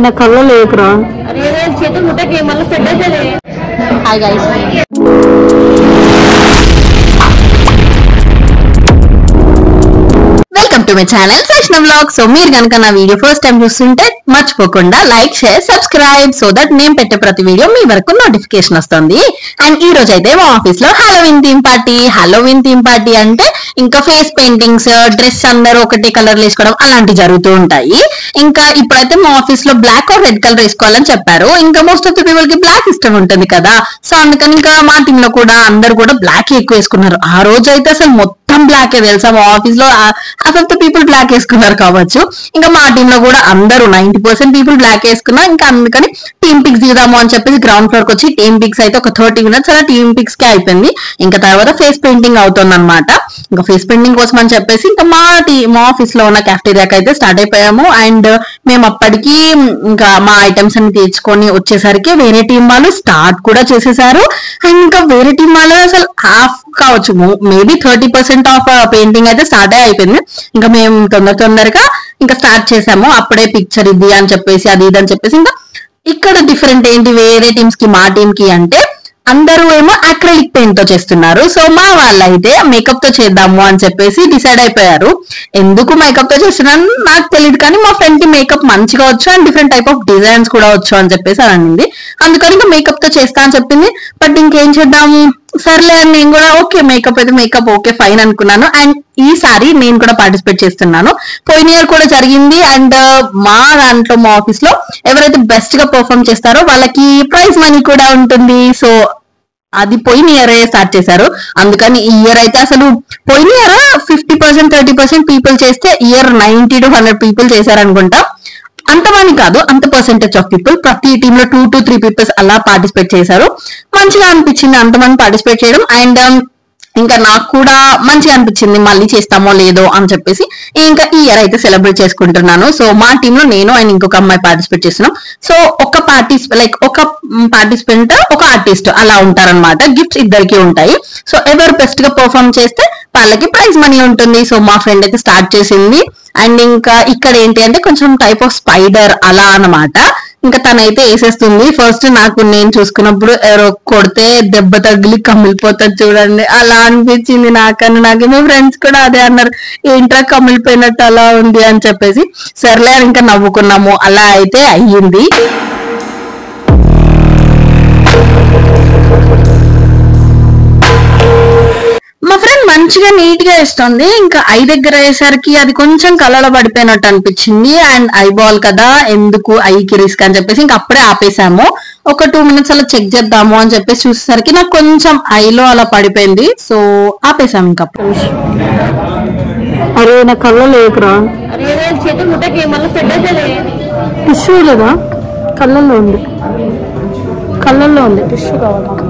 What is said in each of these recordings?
నా కళ్ళ లేకురా అరే రే, చేతులు ముట్టకి మళ్ళీ సెట్ అవుతుంది hi guys welcome to my channel Krishna blog so మీరు కనుక నా వీడియో ఫస్ట్ టైం చూస్తుంటే మర్చిపోకుండా like share subscribe so that నేను పెట్టే ప్రతి వీడియో మీ వరకు నోటిఫికేషన్ వస్తుంది అండ్ ఈ రోజు అయితే మా ఆఫీస్ లో Halloween theme party Halloween theme party అంటే ఇంకా ఫేస్ పెయింటింగ్స్ డ్రెస్ అందరూ ఒకటే కలర్ వేసుకోవడం అలాంటివి జరుగుతూ ఉంటాయి ఇంకా ఇప్పుడైతే మా ఆఫీస్ లో బ్లాక్ ఆర్ రెడ్ కలర్ వేసుకోవాలని చెప్పారు ఇంకా మోస్ట్ ఆఫ్ ది పీపుల్ కి బ్లాక్ ఇష్టం ఉంటుంది కదా సో అందుకని ఇంకా మా టీమ్ లో కూడా అందరు కూడా బ్లాక్ ఎక్కువ వేసుకున్నారు ఆ రోజు అయితే అసలు మొత్తం బ్లాక్ తెలుసా మా ఆఫీస్ లో half of the people black వేసుకున్నారు కావచ్చు ఇంకా మా టీమ్ లో కూడా అందరూ నైన్టీ పర్సెంట్ పీపుల్ బ్లాక్ వేసుకున్నారు ఇంకా అందుకని టీమ్ పిక్స్ దిగుదాము అని చెప్పేసి గ్రౌండ్ ఫ్లోర్ కి వచ్చి టీమ్ పిక్స్ అయితే ఒక థర్టీ మినిట్స్ అలా టీమ్ పిక్స్ కి అయిపోయింది ఇంకా తర్వాత ఫేస్ పెయింటింగ్ అవుతుంది అనమాట ఇంకా ఫేస్ పెయింటింగ్ కోసం అని చెప్పేసి ఇంకా మా టీ మా ఆఫీస్ లో ఉన్న క్యాఫ్టీరియాకి అయితే స్టార్ట్ అయిపోయాము అండ్ మేము అప్పటికి ఇంకా మా ఐటమ్స్ అన్ని తెచ్చుకొని వచ్చేసరికి వేరే టీం వాళ్ళు స్టార్ట్ కూడా చేసేసారు అండ్ ఇంకా వేరే టీం వాళ్ళు అసలు హాఫ్ కావచ్చు maybe thirty percent of painting అయితే స్టార్ట్ అయిపోయింది ఇంకా మేము తొందర తొందరగా ఇంకా స్టార్ట్ చేసాము అప్పుడే పిక్చర్ ఇది అని చెప్పేసి అది ఇది అని చెప్పేసి ఇంకా ఇక్కడ డిఫరెంట్ ఏంటి వేరే టీమ్స్ కి మా టీం కి అంటే అందరూ ఏమో అక్రైలిక్ పెయింట్ తో చేస్తున్నారు సో మా వాళ్ళైతే మేకప్ తో చేద్దాము అని చెప్పేసి డిసైడ్ అయిపోయారు ఎందుకు మేకప్ తో చేస్తున్నాను నాకు తెలియదు కానీ మా ఫ్రెండ్ కి మేకప్ మంచిగా వచ్చు and different type of designs కూడా వచ్చు అని చెప్పేసి అని అనింది అందుకని ఇంకా మేకప్ తో చేస్తా అని చెప్పింది బట్ ఇంకేం చేద్దాము సర్లే అని నేను కూడా ఓకే మేకప్ అయితే మేకప్ ఓకే ఫైన్ అనుకున్నాను అండ్ ఈసారి నేను కూడా పార్టిసిపేట్ చేస్తున్నాను పోయిన ఇయర్ కూడా జరిగింది అండ్ మా దాంట్లో మా ఆఫీస్ లో ఎవరైతే బెస్ట్ గా పర్ఫామ్ చేస్తారో వాళ్ళకి ప్రైజ్ మనీ కూడా ఉంటుంది సో అది పోయిన ఇయర్ స్టార్ట్ చేశారు అందుకని ఈ ఇయర్ అయితే అసలు పోయిన year fifty percent thirty percent people చేస్తే year ninety to hundred people చేశారనుకుంటా అంతమంది కాదు అంత పర్సెంటేజ్ ఆఫ్ పీపుల్ ప్రతి టీమ్ లో టూ టు త్రీ పీపుల్స్ అలా పార్టిసిపేట్ చేశారు మంచిగా అనిపించింది అంతమంది పార్టిసిపేట్ చేయడం అండ్ ఇంకా నాకు కూడా మంచిగా అనిపించింది మళ్ళీ చేస్తామో లేదో అని చెప్పేసి ఇంకా ఈ ఇయర్ అయితే సెలబ్రేట్ చేసుకుంటున్నాను సో మా టీమ్ లో నేను అండ్ ఇంకొక అమ్మాయి పార్టిసిపేట్ చేస్తున్నాం సో ఒక పార్టిసిపే లైక్ ఒక పార్టిసిపెంట్ ఒక ఆర్టిస్ట్ అలా ఉంటారన్నమాట గిఫ్ట్స్ ఇద్దరికి ఉంటాయి సో ఎవరు బెస్ట్ గా పర్ఫామ్ చేస్తే వాళ్ళకి ప్రైజ్ మనీ ఉంటుంది సో మా ఫ్రెండ్ అయితే స్టార్ట్ చేసింది అండ్ ఇంకా ఇక్కడ ఏంటి అంటే కొంచెం టైప్ ఆఫ్ స్పైడర్ అలా అన్నమాట ఇంకా తనైతే వేసేస్తుంది ఫస్ట్ నాకు నేను చూసుకున్నప్పుడు ఎవరో కొడితే దెబ్బ తగిలి కమిలిపోతుంది చూడండి అలా అనిపించింది నాకన్నా నాకు మా ఫ్రెండ్స్ కూడా అదే అన్నారు ఏంట్రా కమిలిపోయినట్టు అలా ఉంది అని చెప్పేసి సర్లే అని ఇంకా నవ్వుకున్నాము అలా అయితే అయ్యింది మా ఫ్రెండ్ మంచిగా నీట్ గా ఇస్తుంది ఇంకా ఐ దగ్గర అయ్యేసరికి అది కొంచెం కలల పడిపోయినట్టు అనిపించింది అండ్ ఐ బాల్ కదా ఎందుకు ఐకి రిస్క్ అని చెప్పేసి ఇంకా అప్పుడే ఆపేసాము ఒక టూ మినిట్స్ అలా చెక్ చేద్దాము అని చెప్పేసి చూసేసరికి నాకు కొంచెం ఐలో అలా పడిపోయింది సో ఆపేసాము ఇంకా అప్పుడు అరే నా కళ్ళ లేకురా అరే రే, చేతులు ముట్టకి మళ్ళీ సెట్ అవుతుంది టిష్యూ లేదా కళ్ళల్లో ఉంది కళ్ళల్లో ఉంది టిష్యూ కావాలి నాకు.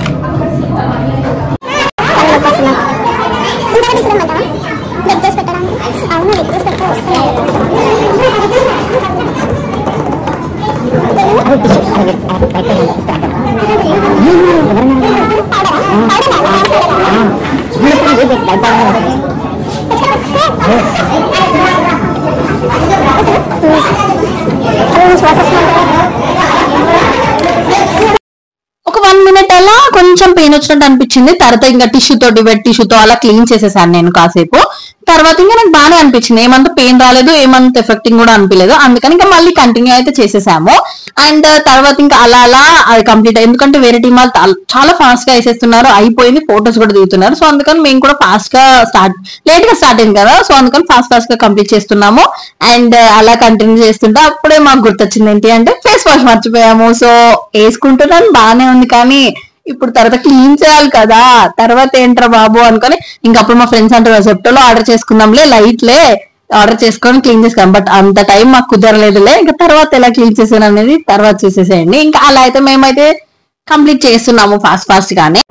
ఒక వన్ మినిట్ అలా కొంచెం పెయిన్ వచ్చినట్టు అనిపించింది తర్వాత ఇంకా టిష్యూ తోటి వెట్ టిష్యూతో అలా క్లీన్ చేసేసాను నేను కాసేపు తర్వాత ఇంకా నాకు బాగానే అనిపించింది ఏమంత పెయిన్ రాలేదు ఏమంత ఎఫెక్టింగ్ కూడా అనిపించలేదు అందుకని ఇంకా మళ్ళీ కంటిన్యూ అయితే చేసేసాము అండ్ తర్వాత ఇంకా అలా అలా అది కంప్లీట్ ఎందుకంటే వేరే టీం వాళ్ళు తా- చాలా ఫాస్ట్ గా వేసేస్తున్నారు అయిపోయింది ఫొటోస్ కూడా దిగుతున్నారు సో అందుకని మేము కూడా ఫాస్ట్ గా స్టార్ట్ లేట్ గా స్టార్ట్ అయింది కదా సో అందుకని ఫాస్ట్ ఫాస్ట్ గా కంప్లీట్ చేస్తున్నాము అండ్ అలా కంటిన్యూ చేస్తుంటే అప్పుడే మాకు గుర్తొచ్చింది ఏంటి అంటే ఫేస్ వాష్ మర్చిపోయాము సో వేసుకుంటున్నాను బాగానే ఉంది కానీ ఇప్పుడు తర్వాత క్లీన్ చేయాలి కదా తర్వాత ఏంట్రా బాబు అనుకొని ఇంకా అప్పుడు మా ఫ్రెండ్స్ అంటారు జెప్టోలో ఆర్డర్ చేసుకుందాంలే లైట్లే ఆర్డర్ చేసుకొని క్లీన్ చేసుకున్నాం బట్ అంత టైం మాకు కుదరలేదులే ఇంకా తర్వాత ఎలా క్లీన్ చేసాను అనేది తర్వాత చూసేసేయండి ఇంకా అలా అయితే మేమైతే కంప్లీట్ చేస్తున్నాము ఫాస్ట్ ఫాస్ట్ గానే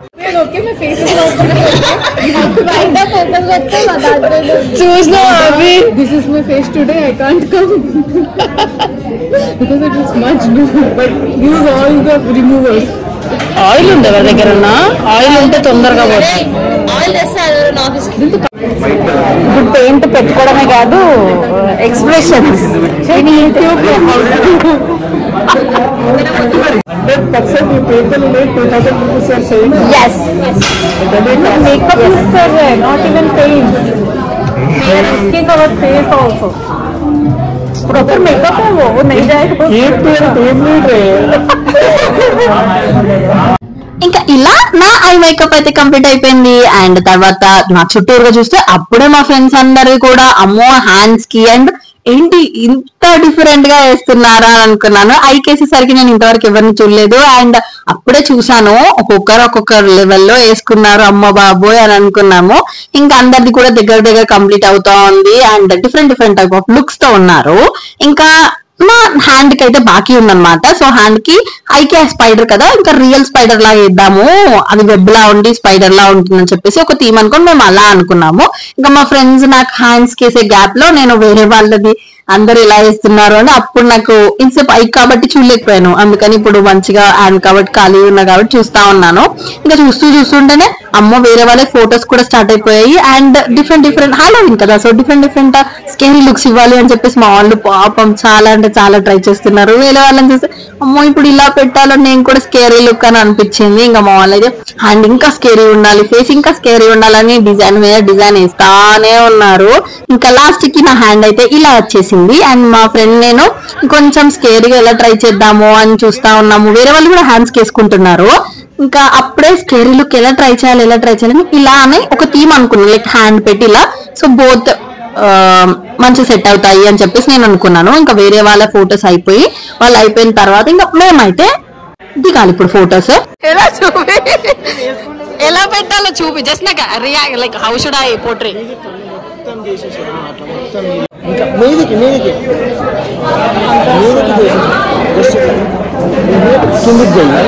చూసినా అవి This is my face today. I can't come because it is much blue. But use all the removers. Oil ఉంది ఎవరి దగ్గర ఆయిల్ ఉంటే తొందరగా పోతుంది ఆయిల్ తెస్తారు ఆఫీస్ ఇప్పుడు పెయింట్ పెట్టుకోవడమే కాదు ఎక్స్ప్రెషన్స్ హండ్రెడ్ పర్సెంట్ ఈ people two thousand rupees are saying yes makeup ఇస్తారు not even paint making our face also proper makeup है वो वो नहीं जाएगा టీమ్ పేరు టీమ్ లీడర్ ఇంకా ఇలా నా ఐ మేకప్ అయితే కంప్లీట్ అయిపోయింది అండ్ తర్వాత నా చుట్టూరుగా చూస్తే అప్పుడే మా ఫ్రెండ్స్ అందరు కూడా అమ్మో హ్యాండ్స్ కి అండ్ ఏంటి ఇంత డిఫరెంట్ గా వేస్తున్నారా అని అనుకున్నాను ఐ కేసేసరికి నేను ఇంతవరకు ఎవరిని చూడలేదు అండ్ అప్పుడే చూసాను ఒక్కొక్కరు ఒక్కొక్క లెవెల్లో వేసుకున్నారు అమ్మ బాబోయ్ అని అనుకున్నాము ఇంకా అందరిది కూడా దగ్గర దగ్గర కంప్లీట్ అవుతా ఉంది and different different type of looks తో ఉన్నారు ఇంకా నా హ్యాండ్ కి అయితే బాకీ ఉందన్నమాట సో హ్యాండ్ కి ఐకే స్పైడర్ కదా ఇంకా రియల్ స్పైడర్ లా వేద్దాము అది వెబ్ లా ఉండి స్పైడర్ లా ఉంటుందని చెప్పేసి ఒక థీమ్ అనుకొని మేము అలా అనుకున్నాము ఇంకా మా ఫ్రెండ్స్ నాకు హ్యాండ్స్ కేసే గ్యాప్ లో నేను వేరే వాళ్ళది అందరూ ఇలా వేస్తున్నారు అని అప్పుడు నాకు ఇంతసేపు ఐ కాబట్టి చూడలేకపోయాను అందుకని ఇప్పుడు మంచిగా హ్యాండ్ కాబట్టి ఖాళీ ఉన్నా కాబట్టి చూస్తా ఉన్నాను ఇంకా చూస్తూ చూస్తుంటేనే అమ్మో వేరే వాళ్ళ ఫొటోస్ కూడా స్టార్ట్ అయిపోయాయి అండ్ డిఫరెంట్ డిఫరెంట్ హాలోవిన్ కదా so different different scary looks ఇవ్వాలి అని చెప్పేసి మా వాళ్ళు పాపం చాలా అంటే చాలా ట్రై చేస్తున్నారు వేరే వాళ్ళని చూస్తే అమ్మో ఇప్పుడు ఇలా పెట్టాలో నేను కూడా స్కేరీ లుక్ అని అనిపించింది ఇంకా మా వాళ్ళు అయితే హ్యాండ్ ఇంకా స్కేరీ ఉండాలి ఫేస్ ఇంకా స్కేరీ ఉండాలని డిజైన్ మీద డిజైన్ వేస్తానే ఉన్నారు ఇంకా లాస్ట్ కి నా హ్యాండ్ అయితే ఇలా వచ్చేసింది అండ్ మా ఫ్రెండ్ నేను కొంచెం స్కేరీగా ఎలా ట్రై చేద్దాము అని చూస్తా ఉన్నాము వేరే వాళ్ళు కూడా హ్యాండ్స్ వేసుకుంటున్నారు ఇంకా అప్పుడే స్కేరీ లుక్ ఎలా ట్రై చేయాలి ఎలా ట్రై చేయాలని ఇలా అని ఒక థీమ్ అనుకున్నాను లైక్ హ్యాండ్ పెట్టి ఇలా సో బోత్ మంచి సెట్ అవుతాయి అని చెప్పేసి నేను అనుకున్నాను ఇంకా వేరే వాళ్ళ ఫొటోస్ అయిపోయి వాళ్ళు అయిపోయిన తర్వాత ఇంకా మేమైతే దిగాలి ఇప్పుడు ఫొటోస్ ఎలా చూపి ఎలా పెట్టాలో చూపి జస్ట్ నాకు రియా like how should I portray ఇంకా మీదికి మీదికి మీదికి చేసి జస్ట్ కిందికి చేయి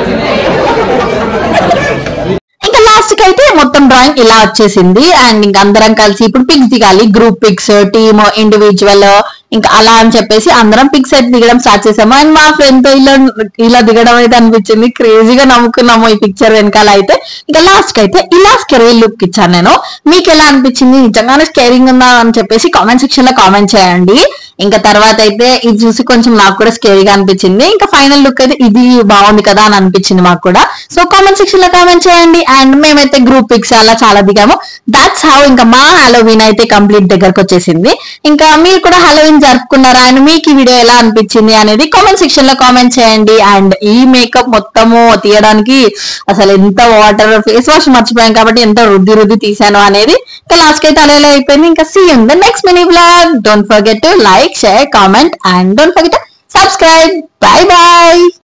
ఇంకా లాస్ట్ కి అయితే మొత్తం డ్రాయింగ్ ఇలా వచ్చేసింది అండ్ ఇంకా అందరం కలిసి ఇప్పుడు పిక్స్ దిగాలి గ్రూప్ పిక్స్ టీమ్ ఇండివిజువల్ ఇంకా అలా అని చెప్పేసి అందరం పిక్స్ అయితే దిగడం స్టార్ట్ చేసాము అండ్ మా ఫ్రెండ్ తో ఇలా ఇలా దిగడం అయితే అనిపించింది క్రేజీగా నమ్ముకున్నాము ఈ పిక్చర్ వెనకాల అయితే ఇంకా లాస్ట్ కి అయితే ఇలా స్కెరీ లుక్ ఇచ్చాను నేను మీకు ఎలా అనిపించింది నిజంగానే స్కేరింగ్ ఉందా అని చెప్పేసి కామెంట్ సెక్షన్ లో కామెంట్ చేయండి ఇంకా తర్వాత అయితే ఇది చూసి కొంచెం నాకు కూడా స్కేరీగా అనిపించింది ఇంకా ఫైనల్ లుక్ అయితే ఇది బాగుంది కదా అని అనిపించింది మాకు కూడా సో కామెంట్ సెక్షన్ లో కామెంట్ చేయండి అండ్ మేమైతే గ్రూప్ పిక్స్ అలా చాలా దిగాము దాట్స్ హౌ ఇంకా మా హాలోవిన్ అయితే కంప్లీట్ దగ్గరకు వచ్చేసింది ఇంకా మీరు కూడా హాలోవిన్ జరుపుకున్నారా అండ్ మీకు ఈ వీడియో ఎలా అనిపించింది అనేది కామెంట్ సెక్షన్ లో కామెంట్ చేయండి అండ్ ఈ మేకప్ మొత్తము తీయడానికి అసలు ఎంత వాటర్ ఫేస్ వాష్ మర్చిపోయాం కాబట్టి ఎంత రుద్ది రుద్ది తీసాను అనేది ఇంకా లాస్ట్ అయితే అలా ఇలా అయిపోయింది ఇంకా see in the next mini blog don't forget to like share comment and don't forget subscribe bye bye